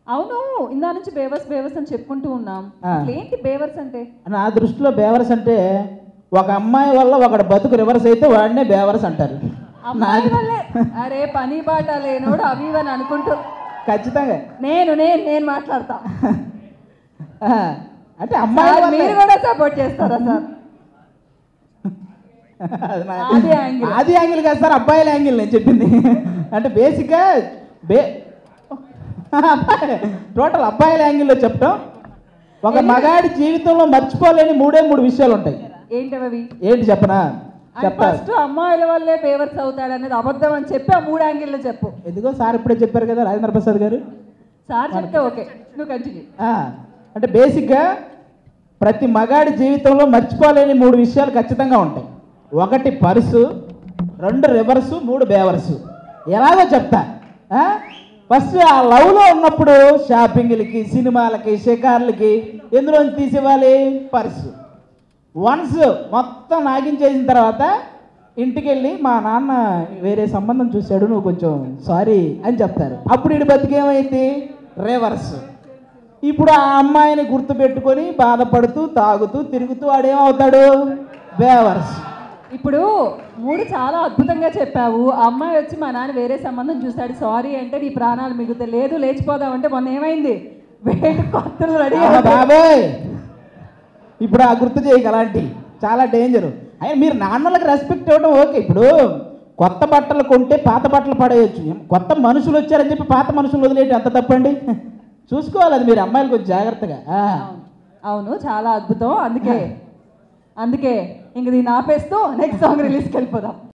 అవును ఇందా నుంచి బేవర్స్ బేవర్స్ అని చెప్పుకుంటూ ఉన్నాం ఆ. అసలు ఏంటి బేవర్స్ అంటే నా దృష్టిలో బేవర్స్ అంటే ఒక అమ్మాయి వల్ల ఒకడు బతుకు రివర్స్ అయితే వాడినే బేవర్స్ అంటారు అమ్మాయి వల్లే అరే పని బాట లేనోడు అవి ఇవి అని అనుకుంటూ ఖచ్చితంగా నేను నేను నేను మాట్లాడతా ఆ, అంటే అమ్మాయి సార్, వల్లే. మీరు కూడా సపోర్ట్ చేస్తారా సార్ అది నా- ఆది యాంగిల్. ఆది యాంగిల్ కాదు సార్ అబ్బాయిల యాంగిల్ నేను చెప్పింది అంటే బేసిక్గా బే టోటల్ అబ్బాయిల యాంగిల్లో చెప్తాం ఒక మగాడి జీవితంలో మర్చిపోలేని మూడే మూడు విషయాలు ఉంటాయి ఏంటవి ఏంటి చెప్పనా చెప్తా ఫస్ట్ అమ్మాయిల వల్లే బేవర్స్ అవుతాడు అనేది అబద్ధం అని చెప్పి ఆ మూడు యాంగిల్లో చెప్పు ఎందుకో సార్ ఇప్పుడే చెప్పారు కదా రాజేంద్ర ప్రసాద్ గారు సార్ చెప్తే ఓకే నువ్వు కంటిన్యూ ఆ, అంటే బేసిక్గా ప్రతి మగాడి జీవితంలో మర్చిపోలేని మూడు విషయాలు ఖచ్చితంగా ఉంటాయి ఒకటి పర్సు రెండు రివర్సు మూడు బేవర్సు ఎలాగో చెప్తా ఆ? ఫస్ట్ ఆ లవ్లో ఉన్నప్పుడు షాపింగ్లకి సినిమాలకి షికార్లకి ఎందులో తీసివ్వాలి పర్సు వన్స్ మొత్తం నాగించేసిన తర్వాత ఇంటికి వెళ్ళి మా నాన్న వేరే సంబంధం చూశాడు నువ్వు కొంచెం సారీ అని చెప్తారు అప్పుడు ఇటు బతికేమైంది రివర్స్ ఇప్పుడు ఆ అమ్మాయిని గుర్తుపెట్టుకొని బాధపడుతూ తాగుతూ తిరుగుతూ ఆడేమవుతాడు బేవర్స్ ఇప్పుడు మూడు చాలా అద్భుతంగా చెప్పావు ఆ అమ్మాయి వచ్చి మా నాన్న వేరే సంబంధం చూశాడు సారీ అంటే నీ ప్రాణాలు మిగుతా లేదు లేచిపోదాం అంటే మొన్న ఏమైంది వేడి కొత్తలు రెడీ అమ్మ బాబోయ్ ఇప్పుడు ఆ గుర్తు చేయక అలాంటి చాలా డేంజర్ అయినా మీరు నాన్నలకు రెస్పెక్ట్ ఇవ్వడం ఓకే ఇప్పుడు కొత్త బట్టలు కొంటే పాత బట్టలు పడేయచ్చు కొత్త మనుషులు వచ్చారని చెప్పి పాత మనుషులు వదిలేయటం ఎంత తప్పండి చూసుకోవాలి అది మీరు అమ్మాయిలు కొంచెం జాగ్రత్తగా ఆ. అవును చాలా అద్భుతం అందుకే అందుకే ఇంక దీన్ని ఆపేస్తూ నెక్స్ట్ సాంగ్ రిలీజ్కి వెళ్ళిపోదాం